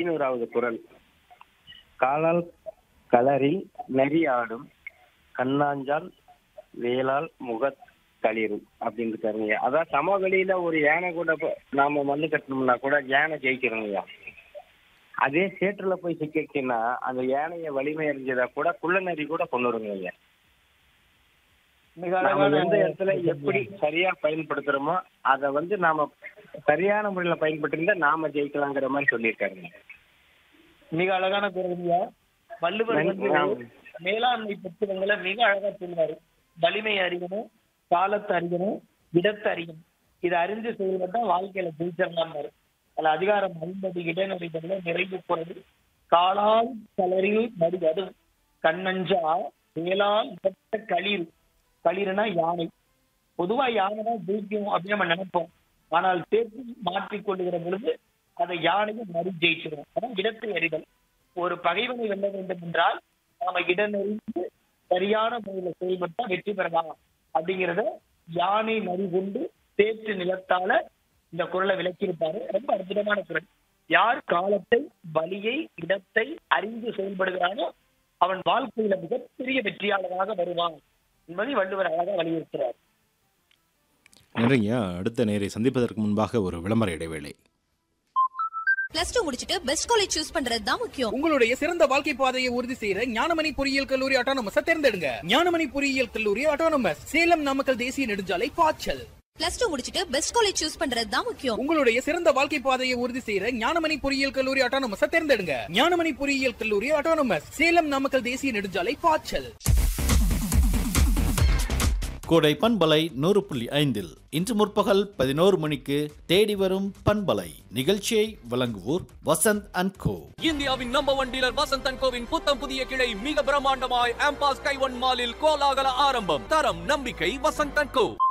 ஐநூறாவது குரல் காலால் கலரில் நெறி ஆடும் கண்ணாஞ்சால் வேளால் முகத் களிரும் அப்படின்னு இருக்காருங்க அதான் சமவெளியில ஒரு யானை கூட ப- நாம மண்ணு கட்டணும்னா கூட யானை ஜெயிக்கிறோங்கய்யா அதே சேற்றுல போய் சிக்கிச்சுன்னா அந்த யானையை வலிமை அறிஞ்சதா கூட குள்ள நரி கூட கொண்டுடுங்க ஐயா மிக நாம அழகான எந்த இடத்துல எப்படி சரியா பயன்படுத்துறோமோ அத வந்து நாம சரியான முறையில பயன்படுத்திருந்தா நாம ஜெயிக்கலாங்கிற மாதிரி சொல்லியிருக்காருங்க மிக அழகான குரல்யா வள்ளுவர் நன்றி. வந்து மேலாண்மை புத்தகங்களை மிக அழகா சொல்லுவாரு வலிமை அறியணும் காலத்தை அறியணும் இடத்தை அறியணும் இதை அறிஞ்சு செயல்பட்டா வாழ்க்கையில ஜெயிச்சிடலாம் அதுல அதிகாரம் ஐம்பது இடைநெறிகள்ல நிறைவு குரல் காலால் கலரில் நடு அது கண்ணஞ்சா வேளால் இடத்த களிர் களிர்னா யானை பொதுவா யானை தான் ஜெயிக்கும் அப்படின்னு நம்ம நினைப்போம் ஆனால் சேர்த்து மாற்றிக் கொள்ளுகிற பொழுது அதை யானையும் மறு ஜெயிச்சிடும் அதான் இடத்தை அறிதல் ஒரு பகைவனை வெல்ல வேண்டும் என்றால் நாம இடநெறிந்து சரியான முறையில செயல்பட்டா வெற்றி பெறலாம் அப்படிங்கிறத யானை நரி கொண்டு சேற்று நிலத்தால இந்த குரலை விளக்கியிருப்பாரு ரொம்ப அற்புதமான குரல் யார் காலத்தை வலியை இடத்தை அறிந்து செயல்படுகிறானோ அவன் வாழ்க்கையில மிகப்பெரிய வெற்றியாளராக வருவான் என்பதை வள்ளுவர் அழகாக வலியுறுத்துறார் நன்றிங்கய்யா அடுத்த நேரை சந்திப்பதற்கு முன்பாக ஒரு விளம்பர இடைவேளை பிளஸ் டூ முடிச்சிட்டு பெஸ்ட் காலேஜ் சூஸ் பண்றது தான் முக்கியம் உங்களுடைய சிறந்த வாழ்க்கை பாதையை உறுதி செய்யற ஞானமணி பொறியியல் கல்லூரி ஆட்டோனமஸ் தேர்ந்தெடுங்க ஞானமணி பொறியியல் கல்லூரி ஆட்டோனமஸ் சேலம் நாமக்கல் தேசிய நெடுஞ்சாலை பாய்ச்சல் பிளஸ் டூ முடிச்சிட்டு பெஸ்ட் காலேஜ் சூஸ் பண்றது தான் முக்கியம் உங்களுடைய சிறந்த வாழ்க்கை பாதையை உறுதி செய்யற ஞானமணி பொறியியல் கல்லூரி ஆட்டோனமஸ் தேர்ந்தெடுங்க ஞானமணி பொறியியல் கல்லூரி ஆட்டோனமஸ் சேலம் நாமக்கல் தேசிய நெடுஞ்சாலை பாய்ச்சல் கோடை பண்பலை நூறு புள்ளி ஐந்தில் இன்று முற்பகல் பதினோரு மணிக்கு தேடி வரும் பண்பலை நிகழ்ச்சியை வழங்குவோர் வசந்த் அண்ட் கோ இந்தியாவின் number one dealer Vasanth and கோவின் புத்தம் புதிய கிளை மிக பிரம்மாண்டமாய் ஆம்பாஸ் கைவன் மாலில் கோலாகல ஆரம்பம் தரம் நம்பிக்கை வசந்த் அண்ட் கோ